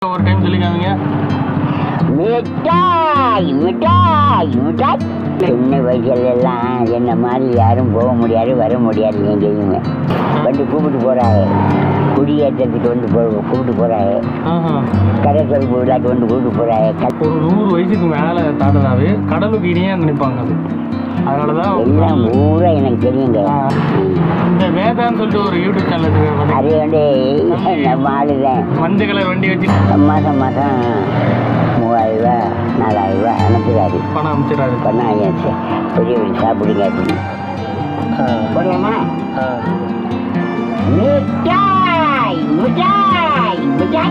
ஒரு டைம் சொல்லிக்காமீங்க மிட்டாய் மிட்டாய் மிட்டாய் சின்ன வயசுல எல்லாம் என்ன மாதிரி யாரும் போக முடியாது வர முடியாது எங்கேயுமே வந்து கூப்பிட்டு போறாங்க குடியேற்றத்துக்கு வந்து போ கூப்பிட்டு போறாங்க ஆஹா. கடை தொழில் விழாக்கு வந்து கூப்பிட்டு போறாங்க க- ஒரு நூறு வயசுக்கு மேலே தாண்டதாவே கடலுக்கு இனியாக நினைப்பாங்க அது அதனால தான் எல்லாம் ஊரா எனக்கு தெரியுங்க ஆ. இந்த வேதான்னு சொல்லிட்டு ஒரு யூடியூப் சேனல் இருக்கு அது வந்து நம்ம ஆளுதான் மஞ்சள் கலர் வண்டி வச்சு மாதம் மாதம் மூவாயிரம் ரூபா நாலாயிரம் ரூபா அனுப்புகிறாரு பணம் அமைச்சிடறாரு பண்ணா ஆயாச்சு பெரிய வீடு சாப்பிடுங்க அப்படின்னு போடலாமா மிட்டாய் மிட்டாய் மிட்டாய்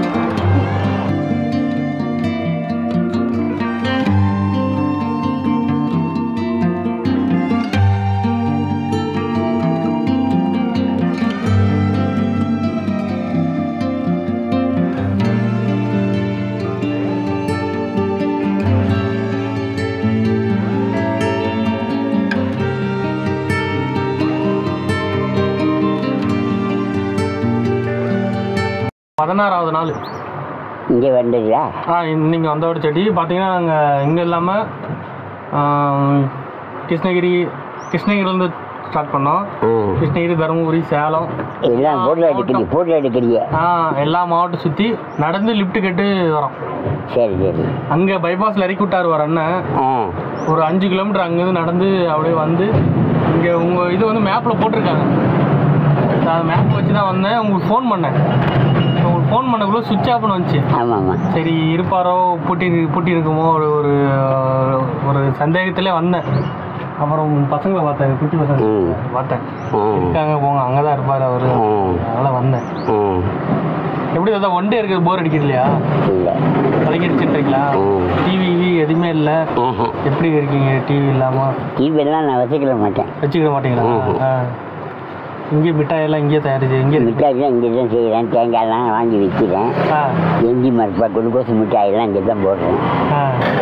பதினாறாவது நாள் இங்கே வந்துடுறா ஆ நீங்கள் வந்தோட செடி பார்த்தீங்கன்னா நாங்கள் இங்கே இல்லாமல் கிருஷ்ணகிரி கிருஷ்ணகிரிலேருந்து ஸ்டார்ட் பண்ணோம் ம் கிருஷ்ணகிரி தருமபுரி சேலம் எல்லாம் ஃபோட்டோ எடுக்கிறீங்க ஃபோட்டோ எடுக்கிறீங்க ஆ எல்லா மாவட்டம் சுற்றி நடந்து லிஃப்ட் கட்டு வரோம் சரி சரி அங்கே பைபாஸில் இறக்கி விட்டார் வர அண்ணன் ஆ ஒரு அஞ்சு கிலோமீட்டர் அங்கேருந்து நடந்து அப்படியே வந்து இங்கே உங்கள் இது வந்து மேப்பில் போட்டிருக்காங்க நான் மேப் வச்சு தான் வந்தேன் உங்களுக்கு ஃபோன் பண்ணேன் உங்களுக்கு ஃபோன் பண்ணக்குள்ள சுவிட்ச் ஆஃப்னு வந்துச்சு ஆமாம் ஆமாம் சரி இருப்பாரோ பூட்டி பூட்டி இருக்குமோ ஒரு ஒரு ஒரு சந்தேகத்திலே வந்தேன் அப்புறம் பசங்களை பார்த்தேன் குட்டி பசங்க ம். பார்த்தேன் ஆ இருக்காங்க போங்க அங்கே தான் இருப்பார் அவர் ஆ அதனால் வந்தேன் ஆ எப்படி அதான் ஒன் டே இருக்குது போர் அடிக்கிறது இல்லையா இல்லை பழகிடுச்சுன்றீங்களா ம். டிவி எதுவுமே இல்லை ஆஹா எப்படி இருக்கீங்க டிவி இல்லாமல் டிவியெல்லாம் நான் வச்சுக்கிட மாட்டேன் வச்சுக்கிட மாட்டீங்களா ம்ஹும். ஆ இங்கே மிட்டாயெல்லாம் இங்கேயே தயாரிச்சு இங்கே இருக்கு மிட்டாய் தான் இங்கே தான் செய்கிறேன் தேங்காய்லாம் வாங்கி விற்கிறேன் ஆ எஞ்சி மரப்பா குளுக்கோஸ் மிட்டாயெல்லாம் இங்கே தான் போடுறேன் ஆ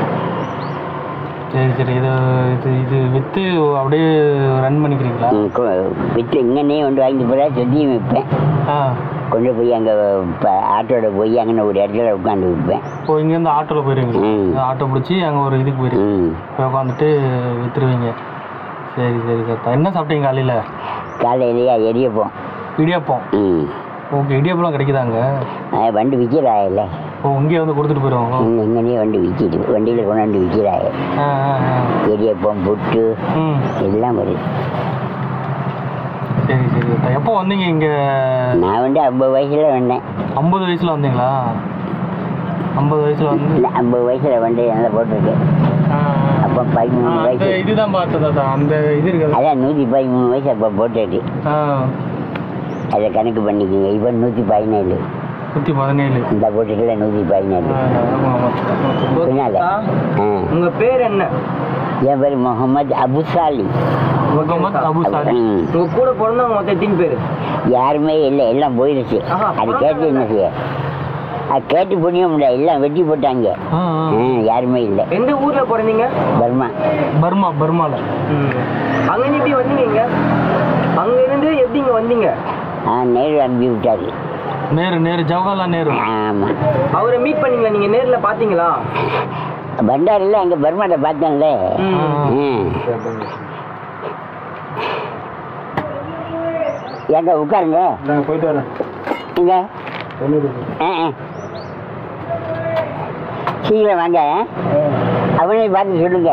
சரி சரி இது இது இது விற்று அப்படியே ரன் பண்ணிக்கிறீங்களா ம், கொ- விற்று இங்கன்னே கொண்டு வாங்கி போகிறா சொல்லியும் விற்பேன் ஆ கொண்டு போய் அங்கே இப்போ ஆட்டோட போய் அங்கே ஒரு இடத்துல உட்காந்து விற்பேன் இப்போ இங்கேருந்து ஆட்டோவில் போயிருவீங்க ம். ஆட்டோ பிடிச்சி அங்கே ஒரு இதுக்கு போயிருவீங்க ம் போய் உட்காந்துட்டு விற்றுருவீங்க சரி சரி சார் என்ன சாப்பிட்டீங்க காலையில் காலையிலேயே எரியப்போம் இடியாப்பம் ம் ஓகே இடியாப்பம்லாம் கிடைக்குதாங்க ஆ, வண்டி விற்கிறாயில்ல ஓ இங்கேயே வந்து கொடுத்துட்டு போயிடுவாங்க இங்கே இங்கேயே வண்டி விற்கிது வண்டியில் கொண்டாந்து விற்கிறாய ஆ ஆ ஆ எரியப்பம் புட்டு ம் எல்லாம் வருது சரி சரி சார் எப்போ வந்தீங்க இங்கே நான் வந்து ஐம்பது வயசில் வந்தேன் ஐம்பது வயசில் வந்தீங்களா ஐம்பது வயசில் வந்து இல்லை ஐம்பது வயசில் வந்து நல்லா போட்டிருக்கு ஆ, ஆ. அப்போ ஆ, பதிமூணு அந்த வயசு இதுதான் பார்த்ததா தான் அந்த இது இருக்குது அதான் நூற்றி பதிமூணு வயசு அப்போ போட்டுட்டு ஆ அதை கணக்கு பண்ணிக்கோங்க இப்போ நூற்றி பதினேழு நூற்றி பதினேழு இந்த போட்டுக்கல நூற்றி பதினேழு பின்னால ஆ உங்க பேர் என்ன என் பேர் முகமது அபுசாலி முகமது அபு சாதி ம் உங்க கூட பிறந்தவங்க மொத்தம் எத்தனை பேர் யாருமே இல்லை எல்லாம் போயிடுச்சு ஆஹா, அது கேட்டு என்ன செய்ய அது கேட்டு புண்ணியம் முடியாது எல்லாம் வெட்டி போட்டாங்க ஆ ஆ. ம் யாருமே இல்லை எந்த ஊர்ல பிறந்தீங்க பர்மா பர்மா பர்மால அங்க இருந்து எப்படி வந்தீங்க இங்க அங்க இருந்து எப்படி இங்க வந்தீங்க ஆ நேரு அனுப்பி விட்டாரு நேரு நேரு ஜவஹர்லால் நேரு ஆமாம் அவரை மீட் பண்ணீங்களா நீங்க நேர்ல பாத்தீங்களா பண்டாரில் அங்கே பர்மாட்ட பார்த்தேன்ல ம் ஏங்க உட்காருங்க நான் போயிட்டு வரேன் இங்க ஆ ஆ. சீக்கிரம் வாங்க அவனை பார்த்து சொல்லுங்க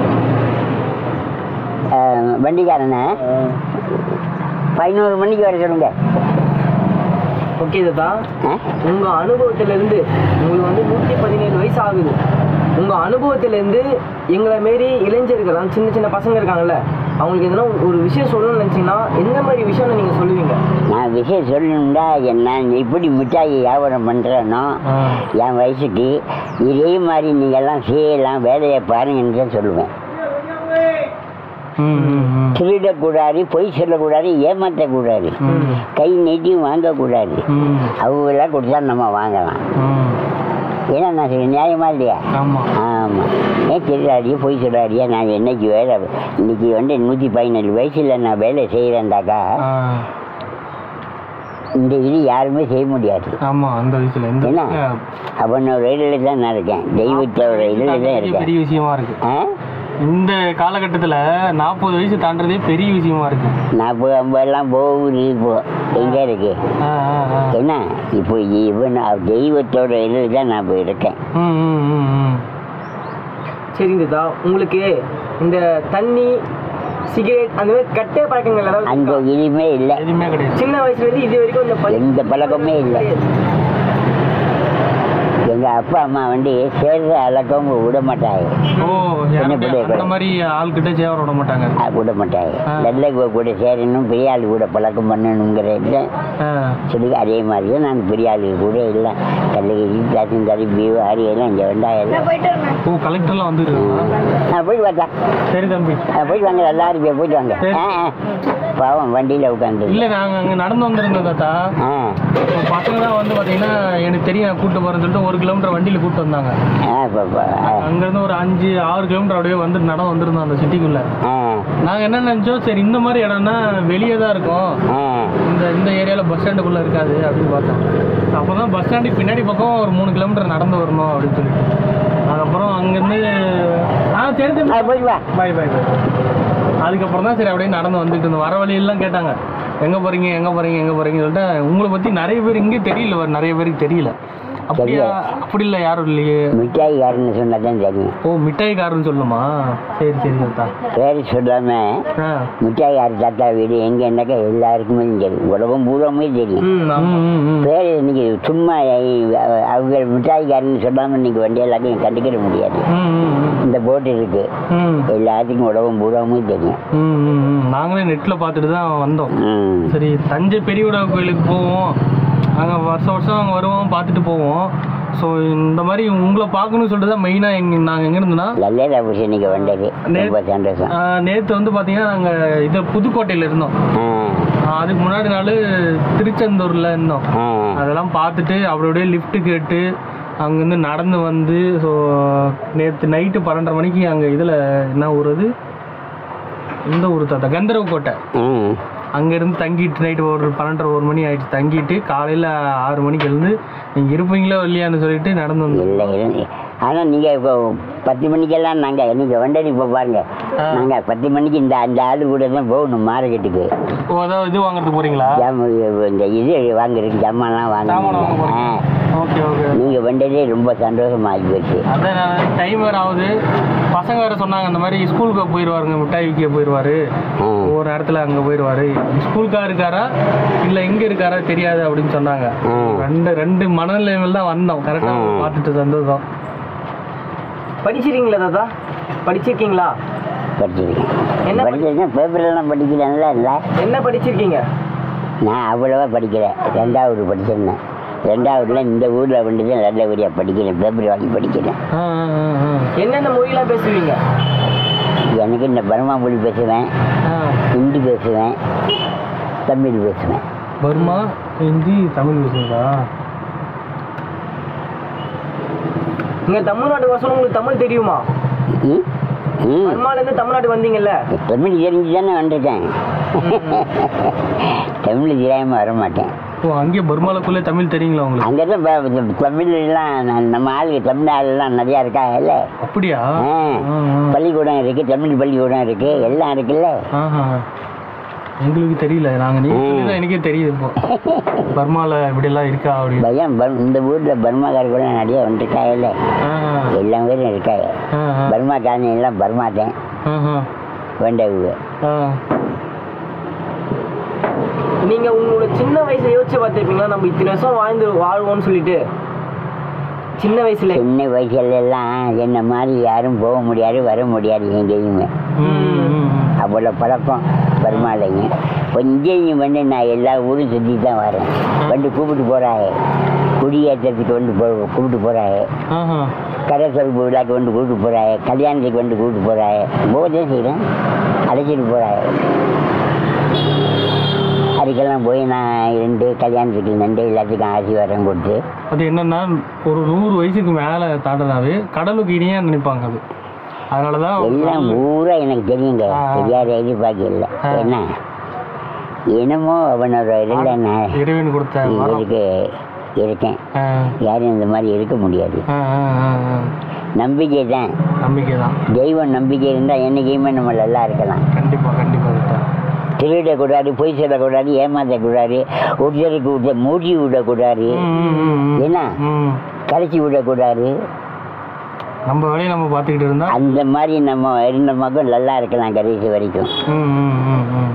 ஆ, வண்டிக்காரனை பதினோரு மணிக்கு வர சொல்லுங்க ஓகே தாத்தா ஆ? உங்க அனுபவத்துல இருந்து உங்களுக்கு வந்து நூத்தி பதினேழு வயசு ஆகுது உங்க அனுபவத்துல இருந்து எங்களை மாரி இளைஞர்கள் அந்த சின்ன சின்ன பசங்க இருக்காங்கல்ல அவங்களுக்கு எதனா ஒரு விஷயம் சொல்லணும்னு நினைச்சீங்கன்னா எந்த மாதிரி விஷயம் நீங்க சொல்லுவீங்க நான் விஷயம் சொல்லணும்டா நான் எப்படி மிட்டாய் வியாபாரம் பண்ணுறேனோ ஆ. என் வயசுக்கு இதே மாதிரி நீங்கள்லாம் செய்யலாம் வேலையை பாருங்கன்னு தான் சொல்லுவேன் ம் ம் ம் திருடக்கூடாது பொய் சொல்லக்கூடாது ஏமாற்றக்கூடாது ம் கை நீட்டி வாங்கக்கூடாது ம் அவங்களாம் கொடுத்தா நம்ம வாங்கலாம் ம் ஏன்னா நான் சொல்ல நியாயமா இல்லையா ஆமாம் ஆமாம் ஏன் திருடாடியோ பொய் சொல்லாடியா நான் என்னைக்கு வேலை இன்னைக்கு வந்து நூற்றி பதினேழு வயசில் நான் வேலை செய்கிறேன்டாக்கா ஆ இந்த இது யாருமே செய்ய முடியாது ஆமா அந்த வயசுல இந்த என்ன? வயசுல அவனோட இதில் தான் நான் இருக்கேன் தெய்வத்தோட இதில் தான் பெரிய இருக்கேன் பெரிய விஷயமா இருக்கு ஆ இந்த காலகட்டத்துல நாற்பது வயசு தாண்டதே பெரிய விஷயமா இருக்கு நாற்பது ஐம்பதுலாம் போகுது இப்போ எங்கே இருக்கு ஆ, ஆ, ஆ. என்ன இப்போ இவன் தெய்வத்தோட இதில் தான் நான் இப்போ இருக்கேன் ம், ம், ம், ம். சரிங்க தாத்தா உங்களுக்கு இந்த தண்ணி சிகரெட் அந்த மாதிரி கட்டை பழக்கங்கள் ஏதாவது அந்த இருக்கா? இனிமே இல்லை எதுவுமே கிடையாது சின்ன வயசுல இருந்து இது வரைக்கும் இந்த பழி- எந்த பழக்கமே இல்லை எங்கள் அப்பா அம்மா வந்து சேர்ற அளக்கம் விட மாட்டாங்க ஓ சின்ன யார்கிட்ட- பிள்ளைய அந்த மாதிரி ஆள்கிட்ட சேவர விட மாட்டாங்க ஆ, விட மாட்டாங்க ஆ. நல்ல கு- கூட சேரணும் பெரிய ஆள் கூட பழக்கம் பண்ணணுங்கிற இல்லை ஆ. சொல்லி அதே மாதிரி தான் நான் பெரிய ஆளு கூட இல்லை கல்லகிரி தாசிந்தாரி பீவ் ஆரி எல்லாம் இங்கே வந்தாங்க ஓ கலெக்டர்லாம் வந்துருக்காங்க நான் போய் பார்த்தா சரி தம்பி போயிட்டு வாங்க எல்லாரும் போய் போயிட்டு வாங்க சரி. ஆ ஆ. பாவம் வண்டியில் உட்காந்து இல்ல நாங்க அங்க நடந்து வந்திருந்தோம் தாத்தா ஆ இப்போ பசங்க தான் வந்து பாத்தீங்கன்னா எனக்கு தெரியும் நான் கூட்டு போறேன்னு சொல்லிட்டு ஒரு கிலோமீட்டர் வண்டியில கூட்டு வந்தாங்க ஆ இப்போ இப்போ, ஆ. அங்கிருந்து ஒரு அஞ்சு ஆறு கிலோமீட்டர் அப்படியே வந்து நடந்து வந்திருந்தோம் அந்த சிட்டிக்குள்ள ஆ நாங்க என்ன நினைச்சோம் சரி இந்த மாதிரி இடம்னா வெளியே தான் இருக்கும் ஆ இந்த இந்த ஏரியால பஸ் ஸ்டாண்டுக்குள்ள இருக்காது அப்படின்னு பார்த்தோம் அப்பதான் பஸ் ஸ்டாண்டுக்கு பின்னாடி பக்கம் ஒரு மூணு கிலோமீட்டர் நடந்து வரணும் அப்படின்னு சொல்லிட்டு அதுக்கப்புறம் அங்கிருந்து ஆ சரி தம்பி ஆ, போயிட்டு வா பாய் பாய் பாய் அதுக்கப்புறம் தான் சரி அப்படியே நடந்து வந்துட்டு இருந்தோம் வர வழியெல்லாம் கேட்டாங்க எங்கே போகிறீங்க எங்கே போகிறீங்க எங்கே போகிறீங்கன்னு சொல்லிட்டு உங்களை பற்றி நிறைய பேர் இங்கே தெரியல வர நிறைய பேருக்கு தெரியல அப்படியா அப்படி இல்லை யாரும் இல்லையே மிட்டாய் யாருன்னு சொன்னா தான் தெரியும் ஓ மிட்டாய்க்காரன்னு சொல்லணுமா சரி சரி தாத்தா பேர் சொல்லாம ஆ மிட்டாய் யார் தாத்தா வீடு எங்க என்னக்கா எல்லாருக்குமே தெரியும் உலகம் பூராமே தெரியும் ம் ஆமா. ம், ம், ம். பேர் இன்னைக்கு சும்மா அஹ், அவங்க மிட்டாய்க்காரன்னு சொல்லாம இன்னைக்கு வண்டி எல்லாத்தையும் கண்டுக்கிட முடியாது ம், ம், ம். இந்த போட்டு இருக்கு ம், எல்லாத்துக்கும் உலகம் பூராமே தெரியும் ம், ம், ம். நாங்களே நெட்டில் பார்த்துட்டு தான் வந்தோம் ம். சரி தஞ்சை பெரியவிடா கோயிலுக்கு போவோம் அங்கே வருஷம் வருஷம் அங்கே வருவோம் பார்த்துட்டு போவோம் ஸோ இந்த மாதிரி உங்களை பார்க்கணும்னு சொல்லிட்டு தான் மெயினாக எங்க நாங்கள் எங்கே இருந்தோம்னா லல்லேரா புருஷன் இன்னைக்கு வந்தது நே- ரொம்ப சந்தோஷம் நேற்று வந்து பார்த்தீங்கன்னா நாங்கள் இது புதுக்கோட்டையில் இருந்தோம் ஆ, ஆ, அதுக்கு முன்னாடி நாள் திருச்செந்தூரில் இருந்தோம் ஆ. அதெல்லாம் பார்த்துட்டு அப்படி அப்படியே லிஃப்ட்டு கேட்டு அங்கேருந்து நடந்து வந்து ஸோ நேற்று நைட்டு பன்னெண்டரை மணிக்கு அங்கே இதில் என்ன ஊர் அது இந்த ஊர் தாத்தா கந்தரவ கோட்டை ம். அங்கேருந்து தங்கிட்டு நைட்டு ஒரு பன்னெண்டரை ஒரு மணி ஆயிடுச்சு தங்கிட்டு காலையில் ஆறு மணிக்கு எழுந்து நீங்கள் இருப்பீங்களோ இல்லையான்னு சொல்லிட்டு நடந்து வந்தோம் இல்லை இல்லை ஆனால் நீங்கள் இப்போ பத்து மணிக்கெல்லாம் நாங்கள் நீங்கள் வண்டடி இப்போ பாருங்க ஆ. நாங்கள் பத்து மணிக்கு இந்த அந்த ஆளு கூட தான் போகணும் மார்க்கெட்டுக்கு ஓ அதாவது இது வாங்குறதுக்கு போகிறீங்களா ஜாம இந்த இது வாங்குறதுக்கு ஜாமான்லாம் சாமான் வாங்க வாங்க ஆ ஓகே ஓகே நீங்கள் வண்டதே ரொம்ப சந்தோஷமா ஆகி போச்சு அதான் நான் டைம் வேறு ஆகுது பசங்க வேறு சொன்னாங்க இந்த மாதிரி ஸ்கூலுக்கு போயிடுவாருங்க மிட்டாய் விற்க போயிடுவாரு ஆ ஒரு நேரத்தில் அங்கே போயிடுவாரு ஸ்கூலுக்கா இருக்காரா இல்லை எங்கே இருக்காரா தெரியாது அப்படின்னு சொன்னாங்க ஆ. ரெண்டு ரெண்டு மனநிலைமையில் தான் வந்தோம் கரெக்டாக ஆ. பார்த்துட்டு சந்தோஷம் படிச்சிருக்கீங்களா தாத்தா படிச்சிருக்கீங்களா படிச்சிருக்கேன் என்ன படி- படிச்சிருக்கேன் பேப்பர்லாம் படிக்கிறேன்ல இல்லை என்ன படிச்சிருக்கீங்க நான் அவ்வளோவா படிக்கிறேன் ரெண்டாவது படிச்சிருந்தேன் ரெண்டாவதுல இந்த ஊரில் வந்து தான் நல்லபடியாக படிக்கிறேன் பேப்பர் வாங்கி படிக்கிறேன் ஆ ஆ, ஆ, ஆ. என்னென்ன மொழியெல்லாம் பேசுவீங்க எனக்கு இந்த பர்மா மொழி பேசுவேன் ஆ ஹிந்தி பேசுவேன் தமிழ் பேசுவேன் பர்மா ஹிந்தி தமிழ் பேசுங்களா நீங்க தமிழ்நாட்டு வருஷம் உங்களுக்கு தமிழ் தெரியுமா ம் ம் பர்மால இருந்து தமிழ்நாடு வந்தீங்கல்ல தமிழ் தெரிஞ்சு தானே வந்திருக்கேன் தமிழ் தெரியாமல் வர மாட்டேன் ஓ அங்கேயே பர்மாலக்குள்ளே தமிழ் தெரியுங்களா உங்களுக்கு அங்கே தான் தமிழ்லாம் நான் நம்ம ஆளுங்க தமிழ் ஆளுலாம் நிறையா இருக்காங்கல்ல அப்படியா ஆ. ஆ, ஆ. பள்ளிக்கூடம் இருக்குது தமிழ் பள்ளிக்கூடம் இருக்குது எல்லாம் இருக்குல்ல ஆஹா எங்களுக்கு தெரியல நாங்கள் நீங்கள் சொல்லி தான் எனக்கே தெரியுது இப்போ பர்மாவில் இப்படியெல்லாம் இருக்கா அப்படின்னு பையன் பர் இந்த ஊரில் பர்மாக்கார கூட நிறைய வந்துருக்காங்கல்ல ஆ எல்லா பேரும் இருக்காங்க ஆ ஆ பர்மா காரணம் எல்லாம் பர்மாட்டேன் ஆஹா. வேண்டவு ஆ நீங்க உங்களோட சின்ன வயசை யோசிச்சு பார்த்துருப்பீங்களா நம்ம இத்தனை வருஷம் வாழ்ந்து வாழ்வோம்னு சொல்லிட்டு சின்ன வயசுல சின்ன வயசுல எல்லாம் என்ன மாதிரி யாரும் போக முடியாது வர முடியாது எங்கேயுமே ம், ம், ம். அவ்வளோ பழக்கம் பர்மாலைங்க கொஞ்சம் வந்து நான் எல்லா ஊரும் சுற்றி தான் வரேன் வந்து கூப்பிட்டு போகிறாங்க குடியேற்றத்துக்கு வந்து போ கூப்பிட்டு போகிறாங்க ஆஹா கரை சொல்பு விழாக்கு வந்து கூப்பிட்டு போகிறாங்க கல்யாணத்துக்கு வந்து கூப்பிட்டு போகிறாங்க போகதே செய்கிறேன் அழைச்சிட்டு போகிறாங்க அதுக்கெல்லாம் போய் நான் இருந்து கல்யாணத்துக்கு நின்று எல்லாத்துக்கும் ஆசீர்வாதம் கொடுத்து அது என்னன்னா ஒரு நூறு வயசுக்கு மேலே தாண்டினாவே கடலுக்கு இனியா நினைப்பாங்க அது அதனால தான் எல்லாம் பூரா எனக்கு தெரியுங்க ஆ. தெரியாத எதிர்பார்க்க இல்லை ஆ. என்ன என்னமோ அவனோட இதில் நான் இறைவன் கொடுத்த வரம் இருக்கு இருக்கேன் ஆ, யாரும் இந்த மாதிரி இருக்க முடியாது ஆ, ஆ, ஆ, ஆ. நம்பிக்கை தான் நம்பிக்கை தான் தெய்வம் நம்பிக்கை இருந்தால் என்றைக்குமே நம்ம நல்லா இருக்கலாம் கண்டிப்பா கண்டிப்பா தாத்தா திருடக்கூடாது பொய் சொல்லக்கூடாது ஏமாற்றக்கூடாது ஒருத்தருக்கு ஒருத்தர் மூடி விடக்கூடாது ம், ம், ம், ம். என்ன ம். கரைச்சி விடக்கூடாது நம்ம வேலையை நம்ம பார்த்துக்கிட்டு இருந்தா அந்த மாதிரி நம்ம இருந்த மக்கள் நல்லா இருக்கலாம் கடைசி வரைக்கும் ம், ம், ம், ம்.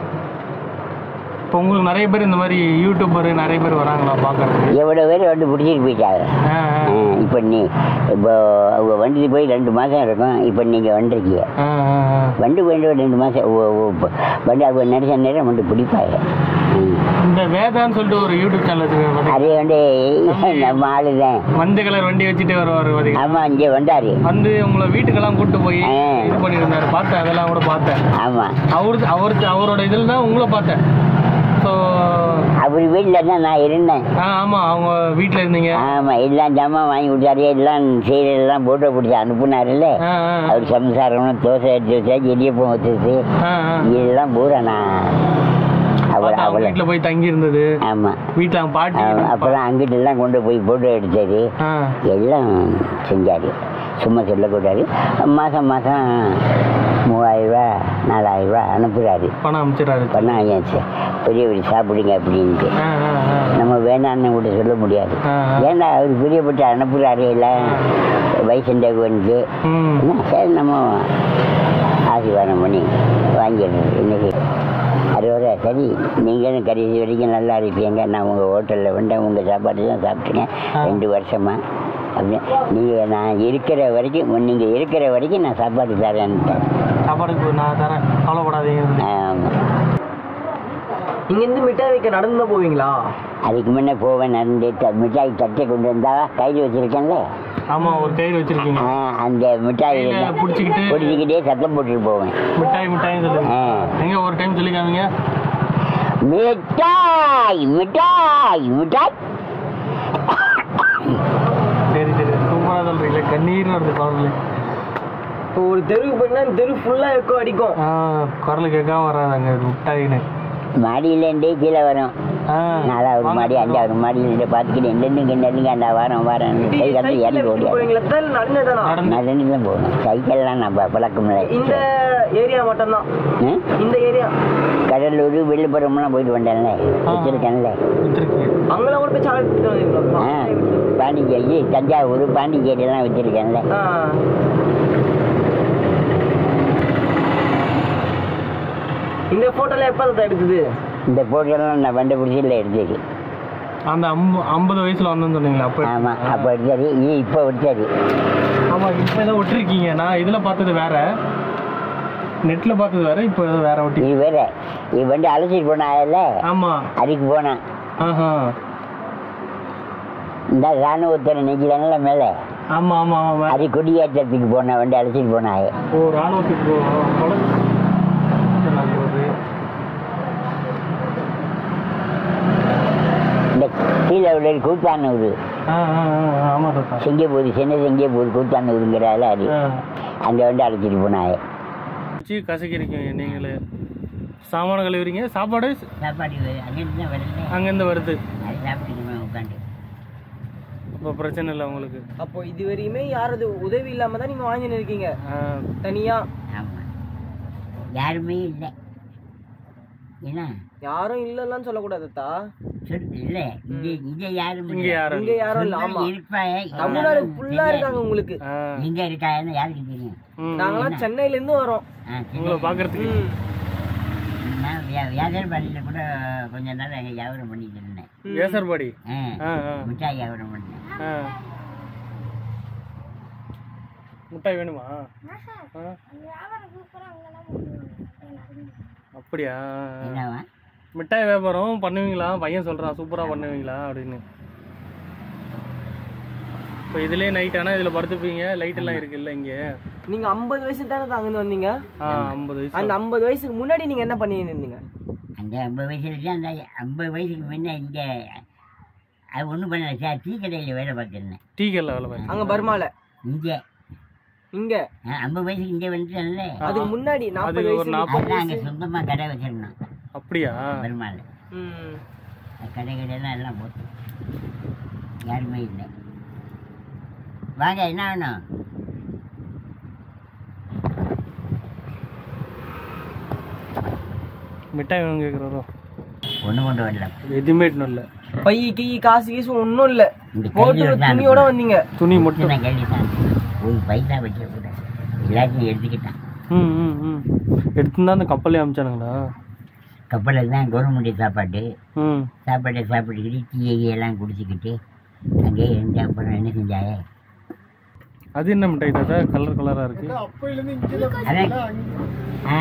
இப்போ உங்களுக்கு நிறைய பேர் இந்த மாதிரி யூடியூபர் நிறைய பேர் வராங்களா பார்க்கறதுக்கு எவ்வளோ பேர் வந்து பிடிச்சிட்டு போயிட்டாங்க ஆ, ஆ. இப்போ நீ இப்போ அவங்க வண்டி போய் ரெண்டு மாதம் இருக்கும் இப்போ நீங்கள் வந்துருக்கீங்க ஆ, ஆ, ஆ. வண்டி போயிட்டு ஒரு ரெண்டு மாதம் வண்டி அவங்க நினைச்ச நேரம் வந்து பிடிப்பாங்க ம். இந்த வேதான்னு சொல்லிட்டு ஒரு யூடியூப் சேனல் வச்சுருக்காங்க அது வந்து நம்ம ஆளு தான் மஞ்சள் கலர் வண்டி வச்சுட்டு வருவார் பார்த்தீங்க ஆமாம் இங்கே வந்தார் வந்து உங்களை வீட்டுக்கெல்லாம் கூட்டு போய் ஆ. இது பண்ணியிருந்தாரு பார்த்தேன் அதெல்லாம் கூட பார்த்தேன் ஆமாம் அவரு அவருக்கு அவரோட இதில் தான் உங்களை பார்த்தேன் ஸோ அவர் வீட்டில் தான் நான் இருந்தேன் ஆ ஆமாம் அவங்க வீட்டில் இருந்தீங்க ஆமாம் எல்லாம் ஜாமான் வாங்கி கொடுத்தாரு எல்லாம் சீரெல்லாம் போட்டோ பிடிச்சி அனுப்புனாருல்ல ஆ ஆ அவர் சம்சாரம் தோசை எடுத்து வச்சா இடியப்பம் வச்சுச்சு ஆ ஆ இதெல்லாம் பூரா நான் அவளை பார்த்தா அவங்க அவளை வீட்டில் போய் தங்கி இருந்தது ஆமாம் வீட்டில் அவங்க பாட்டி அப்புறம் அங்கிட்டெல்லாம் கொண்டு போய் போட்டோ எடுத்தாரு ஆ எல்லாம் செஞ்சார் சும்மா சொல்லக்கூடாது மாதம் மாதம் மூவாயிரரூவா நாலாயிரரூவா அனுப்புகிறாரு பணம் அமைச்சிடறாரு பண்ணால் ஆயாச்சு பெரிய பெரிய சாப்பிடுங்க அப்படின்ட்டு ஆ ஆ ஆ நம்ம வேணான்னு கூட சொல்ல முடியாது ஆ, ஆ. ஏன்னா அவர் பிரியப்பட்டு அனுப்புகிறாரு எல்லாம் வயசுண்டாக்கு வந்து ம் என்ன, சரி நம்ம ஆசீர்வாதம் பண்ணி வாங்கிடுறது இன்னைக்கு அறுபது சரி நீங்களும் கடைசி வரைக்கும் நல்லா இருப்பீங்க நான் உங்கள் ஹோட்டலில் வந்தேன் உங்கள் சாப்பாடு தான் சாப்பிட்டேன் ஆ. ரெண்டு வருஷமா அப்படி நீங்கள் நான் இருக்கிற வரைக்கும் நீங்கள் இருக்கிற வரைக்கும் நான் சாப்பாடு தரேன்ட்டேன் சாப்பாடுக்கு நான் தரேன் கவலைப்படாதீங்க ஆமாம் இங்கேருந்து மிட்டாய் வைக்க நடந்து தான் போவீங்களா அதுக்கு முன்னே போவேன் நடந்து த- மிட்டாய் தட்டை கொண்டு வந்தா கையில் வச்சுருக்கேன்ல ஆமாம் ஒரு கயிறு வச்சிருக்கீங்க ஆ, அந்த மிட்டாய் கையில பிடிச்சிக்கிட்டு பிடிச்சிக்கிட்டே சத்தம் போட்டுட்டு போவேன் மிட்டாய் மிட்டாய்னு சொல்லுங்க ஆ எங்க ஒரு டைம் சொல்லி காமிங்க மிட்டாய் மிட்டாய் மிட்டாய் சரி சரி சூப்பராக சொல்றீங்களே கண்ணீர் வருது குரல் இப்போ ஒரு தெருவுக்கு போயிங்கன்னா இந்த தெரு ஃபுல்லாக எக்கோ அடிக்கும் ஆ குரல் கேட்காம வராதாங்க இது மிட்டாயின்னு மாடியிலேருந்தே கீழே வரும் ஆ நாலாவது வாங்க, மாடி அஞ்சாவது மாடியிலேருந்து பார்த்துக்கிட்டு எங்கெங்க நெல்லுங்க அந்த வாரம் வாரம் கை கண்டு சைக்கிள்ல இறங்கி விட்டு ஓடியாது போவீங்களா தான் நடந்ததானா நடந்து நடந்து தான் போகணும் சைக்கிள்லாம் நம்ம பழக்கம் இந்த இல்லை ஏரியா மட்டும்தான் ம்? இந்த ஏரியா கடலூர் விழுப்புரம்லாம் போயிட்டு வந்தேன்ல ஆ. வச்சிருக்கேன்ல வித்துருக்கீங்க அங்கெல்லாம் கூட போய் சாக்லேட் எடுத்துட்டு ஆ வந்தீங்களா பாண்டிச்சேரி தஞ்சாவூர் பாண்டிச்சேரியெல்லாம் வச்சிருக்கேன்ல ஆ இந்த போட்டோல எப்போ தான் எடுத்தது இந்த போட்டோலாம் நான் வண்டி பிடிச்சில எடுத்தது அந்த அம்பு ஐம்பது வயசுல வந்தேன்னு சொன்னீங்களா அப்போ ஆமாம் அப்போ எடுத்தது இது இப்போ எடுத்தது ஆமா இப்போ ஏதோ ஒட்டிருக்கீங்க நான் இதுல பார்த்தது வேற நெட்ல பார்த்தது வேற இப்போ ஏதோ வேற ஒட்டி இது வேற இது வண்டி அழைச்சிட்டு போனால ஆமா அதுக்கு போனேன் ஆஹா இந்த ராணுவத்தில் நிற்கிறாங்கல்ல மேலே ஆமா ஆமா ஆமா அது கொடியேற்றத்துக்கு போனேன் வண்டி அழைச்சிட்டு போனாங்க ஓ ராணுவத்துக்கு போ- கொலை- இதெல்லாம் போகுது. இந்த கீழே உள்ள கூத்தானூர் ஆ ஆ ஆ, ஆமா தாத்தா சிங்கப்பூர் சின்ன சிங்கப்பூர் கூத்தானூருங்கிறால அது ஆ. அந்த வண்டி அழைச்சிட்டு போனாங்க வச்சு கசக்கிருக்கீங்க நீங்களே சாமான கழுவுறீங்க சாப்பாடு சாப்பாடு அங்கிருந்து தான் வரல அங்கேருந்து வருது அது சாப்பிட்டுக்கணும் உட்காந்து இப்போ பிரச்சனை இல்லை உங்களுக்கு அப்போ இது வரையுமே யாரது உதவி இல்லாம தான் நீங்க வாங்கின்னு இருக்கீங்க ஆ, தனியா ஆமாம் யாருமே இல்லை என்ன யாரும் இல்லைன்னு சொல்லக்கூடாதுத்தா சொல் இல்லை இங்கே இங்கே யாரும் இங்க யாரும் இங்க யாரும் இல்ல ஆமா இருப்பாங்க தமிழ்நாடு ஃபுல்லா இருக்காங்க உங்களுக்கு ஆ, எங்க இருக்காங்கன்னு யாருக்கு தெரியும் ம். நாங்களாம் சென்னையில இருந்து வரோம் ஆ, சரி. உங்களை பார்க்கறதுக்கு ம். நான் வியா- வியாபாரம் பண்ணிட்டு கூட கொஞ்ச நாள் அங்கே வியாபாரம் பண்ணிட்டு இருந்தேன் ஏசர்பாடி ஆ, ஆ ஆ மிட்டாய் வியாபாரம் பண்ணேன் ஆ முட்டாய் வேணுமா ஆ? அப்படியா என்னவா மிட்டாய் வியாபாரம் பண்ணுவீங்களா பையன் சொல்றான் சூப்பரா பண்ணுவீங்களா அப்படின்னு இப்போ இதுலயே நைட் ஆனா இதுல படுத்துப்பீங்க லைட் எல்லாம் இருக்குல்ல இங்க நீங்க ஐம்பது வயசு தானே அங்கிருந்து வந்தீங்க ஆ ஐம்பது வயசு அந்த ஐம்பது வயசுக்கு முன்னாடி நீங்க என்ன பண்ணிட்டு இருந்தீங்க அந்த ஐம்பது வயசுல தான் அந்த ஐம்பது வயசுக்கு முன்ன இங்கே அது ஒன்றும் பண்ணல சார் டீ கடையில் வேலை பார்த்துருந்தேன் டீ கல்ல வேலை பாருங்க அங்க பர்மால இங்கே இங்க ஐம்பது வயசுக்கு இங்கே வந்துட்டேன்ல அதுக்கு முன்னாடி நாற்பது அது ஒரு வயசு நாற்பது அதான் அங்கே சொந்தமாக கடை வச்சிருந்தோம் அப்படியா பெருமாள் ம் கடை கடையெல்லாம் எல்லாம் போட்டு யாருமே இல்லை வாங்க என்ன வேணும் மிட்டாய் வேணும் கேட்குறாரோ ஒன்றும் கொண்டு வரல எதுவுமே இன்னும் இல்லை பை கீ காசு கீசு ஒன்றும் இல்லை இந்த போட்டு கையில் தான் துணியோட வந்தீங்க துணி மட்டும் நான் கேள்விதான் ஒரு பைசா வைக்க கூட எல்லாத்தையும் எடுத்துக்கிட்டான் ம் ம் ம் எடுத்துன்னு தான் அந்த கப்பலே அமிச்சானுங்களா கப்பலில் தான் கவர்மெண்ட் சாப்பாடு ம் சாப்பாட்டை சாப்பிட்டுக்கிட்டு டீ எல்லாம் குடிச்சிக்கிட்டு அங்கேயே இருந்து அப்புறம் என்ன செஞ்சாயே அது என்ன மிட்டாய் தாத்தா கலர் கலராக இருக்கு அதான் ஆ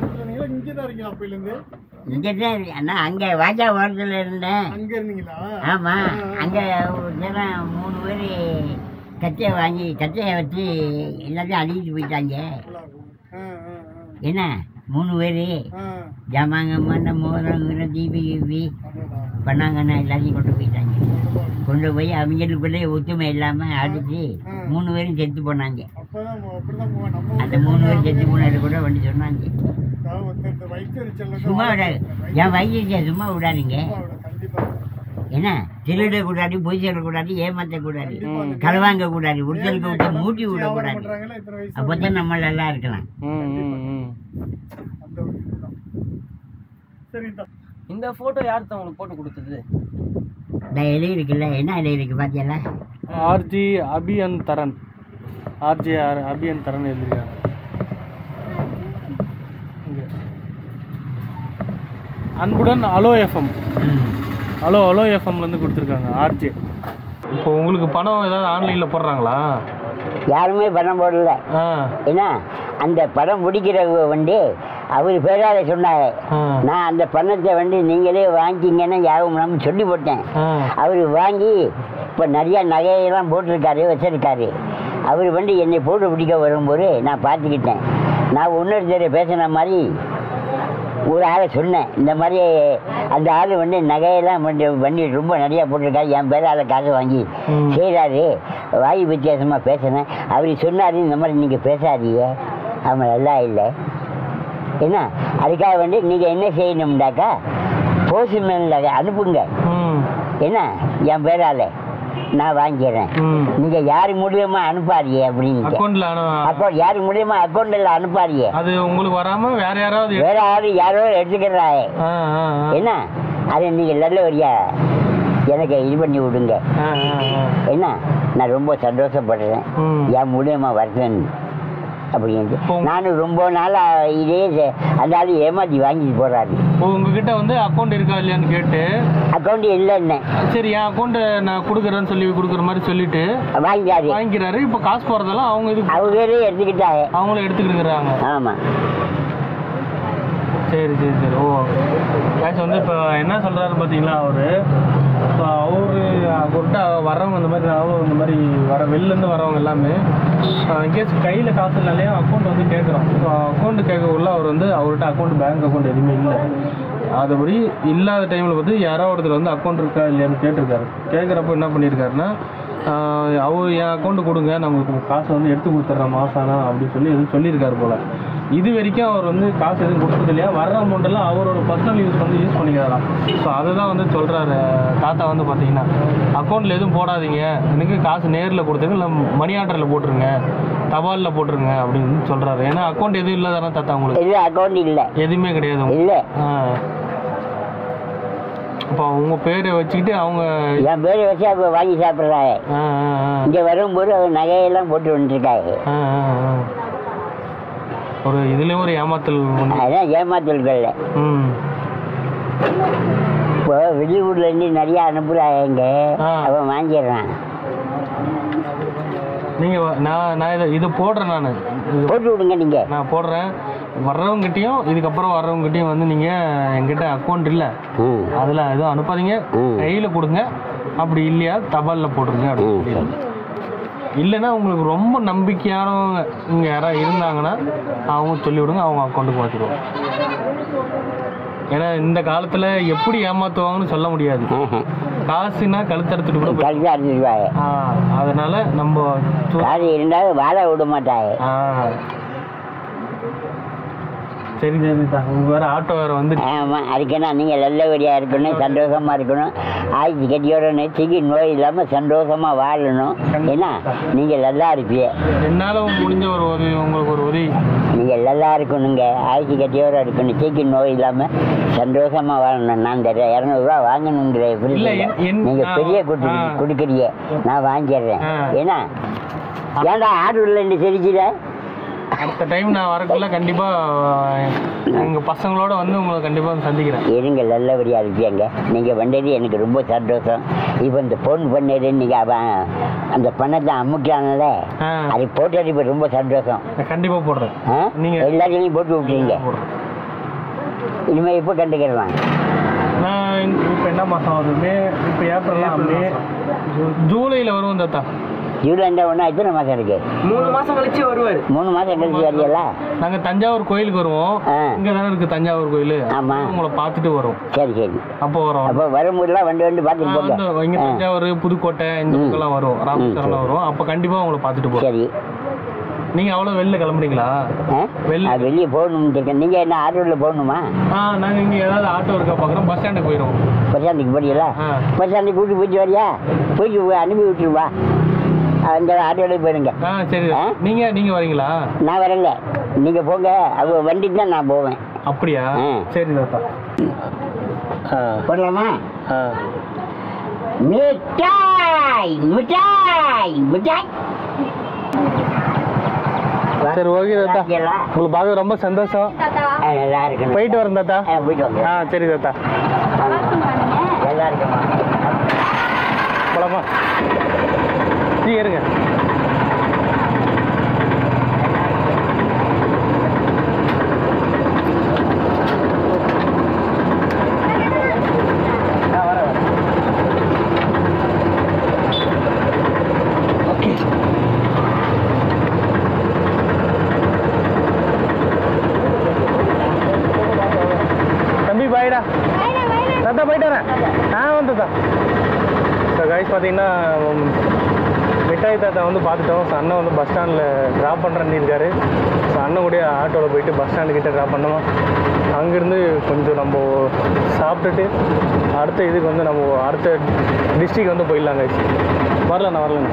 இங்கே தான் அண்ணா அங்கே வாஜா ஓரத்தில் இருந்தேன் ஆமாம் அங்கே தினம் மூணு பேர் கச்சையை வாங்கி கச்சையை வச்சு எல்லாத்தையும் அழிக்கிட்டு போயிட்டாங்க என்ன மூணு பேர் ஜாமாங்க மண்ண மோதிரம் தீபி கீபி பண்ணாங்கன்னா எல்லாத்தையும் கொண்டு போயிட்டாங்க கொண்டு போய் அவங்களுக்குள்ளே ஒத்துமை இல்லாமல் அடிச்சு மூணு பேரும் செத்து போனாங்க அந்த மூணு பேரும் செத்து போனது கூட வண்டி சொன்னாங்க சும்மா விடாது என் வயிற்று சும்மா விடாதீங்க என்ன திருட கூடாது பொய் சொல்லக்கூடாது ஏமாத்த கூடாது களவாங்க கூடாது உறுத்தலுக்கு விட்டு மூட்டி விடக்கூடாது அப்போதான் நம்ம நல்லா இருக்கலாம் ம் ம் ம் இந்த போட்டோ யார் தான் உங்களுக்கு போட்டு கொடுத்தது இந்த இலை இருக்குல்ல என்ன இலை இருக்கு பாத்தியல்ல RJ Abhiyan Dharan RJ R Abhiyan Dharan எழுதிருக்காங்க இங்க. அன்புடன் அலோ எஃப்எம் ஹலோ ஹலோ எஃப்எம்லேருந்து கொடுத்துருக்காங்க ஆர்ஜே இப்போ உங்களுக்கு பணம் ஏதாவது ஆன்லைனில் போடுறாங்களா யாருமே பணம் போடல ஆ என்ன அந்த படம் பிடிக்கிற வந்து அவர் பேரால சொன்னாங்க ஆ நான் அந்த பணத்தை வந்து நீங்களே வாங்கிக்கிங்கன்னு யாரும் நம்ம சொல்லி போட்டேன் ஆ அவர் வாங்கி இப்போ நிறையா நகையெல்லாம் போட்டிருக்காரு வச்சிருக்காரு அவர் வந்து என்னை போட்டு பிடிக்க வரும்போது நான் பார்த்துக்கிட்டேன் நான் இன்னொருத்தர் பேசின மாதிரி ஒரு ஆளை சொன்னேன் இந்த மாதிரி அந்த ஆள் வந்து நகையெல்லாம் வந்து பண்ணி ரொம்ப நிறையா போட்டிருக்காரு என் பேரால் காசு வாங்கி ம். செய்கிறாரு வாய் வித்தியாசமாக பேசினேன் அவர் சொன்னார் இந்த மாதிரி நீங்கள் பேசாதீங்க அவன் நல்லா இல்லை என்ன அதுக்காக வந்து நீங்கள் என்ன செய்யணும்டாக்கா போஸ்ட்மேனில் அனுப்புங்க ம் என்ன என் பேரால நான் வாங்கிக்கிறேன் ம் நீங்க யாரு மூலியமா அனுப்பாதீங்க அப்படின்னு அக்கௌண்ட்டில் அப்போ யாரு மூலியமா அக்கௌண்ட்ல அனுப்பாதீங்க அது உங்களுக்கு வராமல் வேற யாராவது வேற யாரு யாரோ எடுத்துக்கிறாங்க ஆ ஆ ஆ. என்ன அதை நீங்க நல்ல வழியா எனக்கு இது பண்ணி விடுங்க ஆ ஆ ஆ என்ன நான் ரொம்ப சந்தோஷப்படுறேன் ம் என் மூலியமா வரேன் அப்படின்ட்டு இப்போ- நானும் ரொம்ப நாளா இதே செ- அந்த ஆளு ஏமாத்தி வாங்கிட்டு போறாரு இப்போ உங்ககிட்ட வந்து அக்கௌண்ட் இருக்கா இல்லையான்னு கேட்டு அக்கௌண்ட் இல்லைன்னு சரி என் அக்கௌண்ட்டை நான் கொடுக்குறேன்னு சொல்லி கொடுக்குற மாதிரி சொல்லிட்டு வாங்கிட்டாரு வாங்கிக்கிறாரு இப்போ காசு போகிறதெல்லாம் அவங்க இது அவங்களே எடுத்துக்கிட்டாங்க அவங்களும் எடுத்துக்கிட்டுங்கிறாங்க ஆமா சரி சரி சரி ஓ கேஷ் வந்து இப்போ என்ன சொல்கிறாரு பார்த்தீங்களா அவர் இப்போ அவரு அவர்கிட்ட வரவங்க இந்த மாதிரி அவங்க இந்த மாதிரி வர வெளிலேருந்து வரவங்க எல்லாமே இன்கேஸ் கையில் காசு இல்லையா அக்கௌண்ட் வந்து கேட்குறோம் ஸோ அக்கௌண்ட் கேட்கக்குள்ள அவர் வந்து அவர்கிட்ட அக்கௌண்ட் பேங்க் அக்கௌண்ட் எதுவுமே இல்லை அதுபடி இல்லாத டைமில் வந்து யாரோ ஒருத்தர் வந்து அக்கௌண்ட் இருக்கா இல்லையான்னு கேட்டிருக்காரு கேட்குறப்ப என்ன பண்ணியிருக்காருன்னா ஆஹ் அவர் என் அக்கௌண்ட் கொடுங்க நான் உங்களுக்கு காசை வந்து எடுத்து கொடுத்துட்றேன் மாதம் ஆனால் அப்படின்னு சொல்லி எதுவும் சொல்லியிருக்காரு போல் இது வரைக்கும் அவர் வந்து காசு எதுவும் கொடுத்தது இல்லையா வர்ற அமௌண்ட் எல்லாம் அவரோட பர்சனல் யூஸ் வந்து யூஸ் பண்ணிக்கிறாராம் ஸோ அதை தான் வந்து சொல்கிறாரு தாத்தா வந்து பார்த்தீங்கன்னா அக்கௌண்ட்டில் எதுவும் போடாதீங்க எனக்கு காசு நேரில் கொடுத்துருங்க இல்லை மணி ஆர்டரில் போட்டுருங்க தபாலில் போட்டுருங்க அப்படின்னு சொல்கிறாரு ஏன்னா அக்கௌண்ட் எதுவும் இல்லை தானே தாத்தா உங்களுக்கு இல்லை அக்கௌண்ட் இல்லை எதுவுமே கிடையாது உங்களுக்கு. இல்லை ஆ அப்போ உங்கள் பேரை வச்சுக்கிட்டு அவங்க என் பேர் வச்சு அவங்க வாங்கி சாப்பிட்றாங்க ஆ ஆ ஆ இங்கே வரும்போது அவங்க நகையெல்லாம் போட்டு வந்துருக்காங்க ஆ, ஆ, ஆ. ஒரு இதுலயும் ஒரு ஏமாத்தல் உண்டு. அதான் ஏமாத்தல்கள்ல ம் இப்போ வெளியூர்ல இருந்து நிறைய அனுப்புறாங்க ஆ. அவன் வாங்கிடுறான் நீங்க வ- நான் நான் இதை இதை போடுறேன் நான் போட்டு விடுங்க நீங்க நான் போடுறேன் வர்றவங்ககிட்டயும் இதுக்கப்புறம் வர்றவங்ககிட்டயும் வந்து நீங்க என்கிட்ட அக்கௌண்ட் இல்லை ம் அதுல எதுவும் அனுப்பாதீங்க ம். கையில கொடுங்க அப்படி இல்லையா தபால்ல போட்டுருங்க அப்படின்னு ம். சொல்லிடுறேன். இல்லைன்னா உங்களுக்கு ரொம்ப நம்பிக்கையானவங்க இங்கே யாராவது இருந்தாங்கன்னா அவங்க சொல்லி விடுங்க அவங்க அக்கௌண்ட்டுக்கு மாற்றிடுவோம் ஏன்னா இந்த காலத்தில் எப்படி ஏமாற்றுவாங்கன்னு சொல்ல முடியாது காசுனா கழுத்தறுத்துட்டு கூட போய்- கழிச்சு அடிச்சிருவாங்க ஆ அதனால நம்ம சு- காசு இருந்தாலும் வாழ விட மாட்டாங்க ஆ சரி சரி தான் உங்க வேற ஆட்டோ வேற வந்து ஆமாம் அதுக்குன்னா நீங்கள் நல்லபடியாக இருக்கணும் சந்தோஷமாக இருக்கணும் ஆயுசு கட்டியோட நெத்திக்கு நோய் இல்லாமல் சந்தோஷமாக வாழணும் ஏன்னா நீங்கள் நல்லா இருப்பீங்க என்னால முடிஞ்ச ஒரு உதவி உங்களுக்கு ஒரு உதவி நீங்கள் நல்லா இருக்கணுங்க ஆயுசு கட்டியோட இருக்கணும் சீக்கு நோய் இல்லாமல் சந்தோஷமாக வாழணும் நான் இந்த இரநூறுவா வாங்கணுங்கிற இல்ல, என்- என்- நீங்கள் நான் பெரிய கொடு ஆ. கொடுக்குறீங்க நான் வாங்கிடுறேன் ஆ. ஏன்னா ஏன்டா ஆடு இல்லைன்னு சிரிக்கிற அடுத்த டைம் நான் வரக்குள்ள கண்டிப்பா அஹ், எங்க பசங்களோட வந்து உங்களை கண்டிப்பா சந்திக்கிறேன் இருங்க நல்லபடியாக இருப்பீங்க நீங்கள் வந்தது எனக்கு ரொம்ப சந்தோஷம் இப்போ இந்த ஃபோன் பண்ணது நீங்கள் அவன் அந்த பணத்தை அமுக்கினால ஆ, அது போட்டது இப்போ ரொம்ப சந்தோஷம் நான் கண்டிப்பா போடுறேன் ஆ நீங்க- எல்லாத்தையும் போட்டு விட்டுறீங்க போடுறேன் இனிமேல் எப்போ கண்டுக்கிறலாம் நான் இப்போ என்ன மாசம் வருது மே இப்போ ஏப்ரல்லாம் மே ஜூலையில் வரும் தாத்தா ஜூலை இருந்தால் ஒன்றா எத்தனை மாதம் இருக்கு மூணு மாசம் கழிச்சு வருவார் மூணு மாதம் கழிச்சு வரீங்களா நாங்க தஞ்சாவூர் கோயிலுக்கு வருவோம் ஆ இங்க தானே இருக்கு தஞ்சாவூர் கோயில் ஆமா. உங்களை பார்த்துட்டு வரும் சரி சரி அப்போ வரும் அப்போ வரும்போதெல்லாம் வந்து வந்து ஆ, பார்த்துட்டு வந்து போங்க இங்க ஆ தஞ்சாவூர் புதுக்கோட்டை இந்த ம். பக்கம்லாம் வரும் ராமேஸ்வரம்லாம் வரும் அப்போ கண்டிப்பா உங்களை பார்த்துட்டு போறோம் சரி நீங்க அவ்வளோ வெளில கிளம்புறீங்களா ஆ வெளில நான் வெளியே போகணும்னு இருக்கேன் நீங்கள் என்ன ஆட்டோவில் போகணுமா ஆ நாங்க இங்க ஏதாவது ஆட்டோ இருக்கா பார்க்குறோம் பஸ் ஸ்டாண்டுக்கு போயிடுவோம் பஸ் ஸ்டாண்டுக்கு போறீங்களா ஆ பஸ் ஸ்டாண்டுக்கு கூட்டி போயிட்டு வரியா போயிட்டு போய் அனுப்பி விட்டுருவா அந்த ஆட்டோவில் போயிடுங்க ஆ சரி ஆ? நீங்க நீங்க வரீங்களா நான் வரல நீங்கள் போங்க அவங்க வண்டிக்கு தான் நான் போவேன் அப்படியா ஆ. சரி தாத்தா ஆ போடலாமா ஆ மிட்டாய் மிட்டாய் மிட்டாய் சரி ஓகே தாத்தா ஓகேங்களா? உங்களுக்கு பார்க்க ரொம்ப சந்தோஷம் ஆ, நல்லா இருக்கணும் போயிட்டு வரேன் தாத்தா ஆ, போயிட்டு வாங்க ஆ சரி தாத்தா நல்லா இருக்கமா போலாமா சீ இருங்க ஆ, வரேன், வரேன். ஓகே தம்பி பாய்டா தாத்தா போயிட்டு வரேன் ஆ வந்துதா ஸோ கைஸ் பார்த்தீங்கன்னா உம், மிட்டாய் தாத்தா வந்து பார்த்துட்டோம் ஸோ அண்ணன் வந்து பஸ் ஸ்டாண்டில் ட்ராப் பண்ணுறேன்னு இருக்காரு ஸோ அண்ணன் கூட ஆட்டோவில் போயிட்டு பஸ் ஸ்டாண்டு கிட்ட ட்ராப் பண்ணோம் அங்கேருந்து கொஞ்சம் நம்ம சாப்பிட்டுட்டு அடுத்த இதுக்கு வந்து நம்ம அடுத்த டிஸ்ட்ரிக் வந்து போயிடலாம் கைஸ் வரலண்ணா வரலண்ணா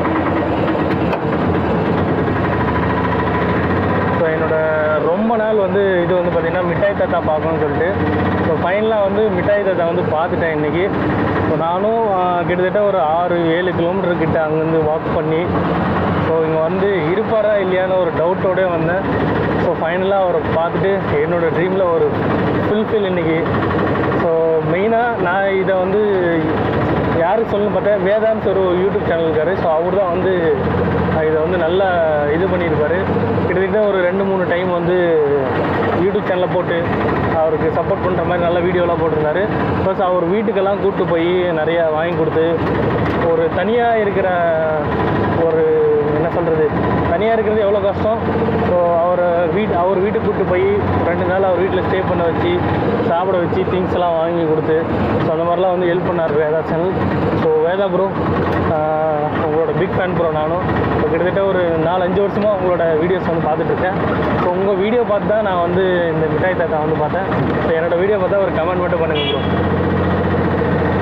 ஸோ என்னோட ரொம்ப நாள் வந்து இது வந்து பார்த்திங்கன்னா மிட்டாய் தாத்தா பார்க்கணும்னு சொல்லிட்டு ஸோ ஃபைனலாக வந்து மிட்டாய் தாத்தா வந்து பார்த்துட்டேன் இன்றைக்கி ஸோ நானும் ஆ, கிட்டத்தட்ட ஒரு ஆறு ஏழு கிலோமீட்டர் கிட்ட அங்கேருந்து வாக் பண்ணி ஸோ இங்கே வந்து இருப்பாரா இல்லையான்னு ஒரு டவுட்டோடே வந்தேன் ஸோ ஃபைனலாக அவரை பார்த்துட்டு என்னோட ட்ரீமில் ஒரு ஃபுல்ஃபில் இன்னைக்கு ஸோ மெயினாக நான் இதை வந்து யாருக்கு சொல்லணும்னு பார்த்தா வேதாந்த் ஒரு யூடியூப் சேனல் இருக்காரு ஸோ அவர் தான் வந்து இதை வந்து நல்லா இது பண்ணியிருப்பாரு கிட்டத்தட்ட ஒரு ரெண்டு மூணு டைம் வந்து யூடியூப் சேனலில் போட்டு அவருக்கு சப்போர்ட் பண்ணுற மாதிரி நல்ல வீடியோலாம் போட்டிருந்தாரு ப்ளஸ் அவர் வீட்டுக்கெல்லாம் கூப்பிட்டு போய் நிறையா வாங்கி கொடுத்து ஒரு தனியாக இருக்கிற ஒரு என்ன சொல்கிறது தனியாக இருக்கிறது எவ்வளோ கஷ்டம் ஸோ அவரை வீட் அவர் வீட்டுக்கு கூப்பிட்டு போய் ரெண்டு நாள் அவர் வீட்டில் ஸ்டே பண்ண வச்சு சாப்பிட வச்சு திங்ஸ் எல்லாம் வாங்கி கொடுத்து ஸோ அந்த மாதிரிலாம் வந்து ஹெல்ப் பண்ணார் Veda channel so Veda bro உங்களோட பிக் ஃபேன் ப்ரோ நானும் ஸோ கிட்டத்தட்ட ஒரு நாலு அஞ்சு வருஷமாக உங்களோட வீடியோஸ் வந்து பார்த்துட்ருக்கேன் ஸோ உங்கள் வீடியோ பார்த்து தான் நான் வந்து இந்த மிட்டாய் தாத்தா வந்து பார்த்தேன் ஸோ என்னோட வீடியோ பார்த்தா ஒரு கமெண்ட் மட்டும் பண்ணுங்க ப்ரோ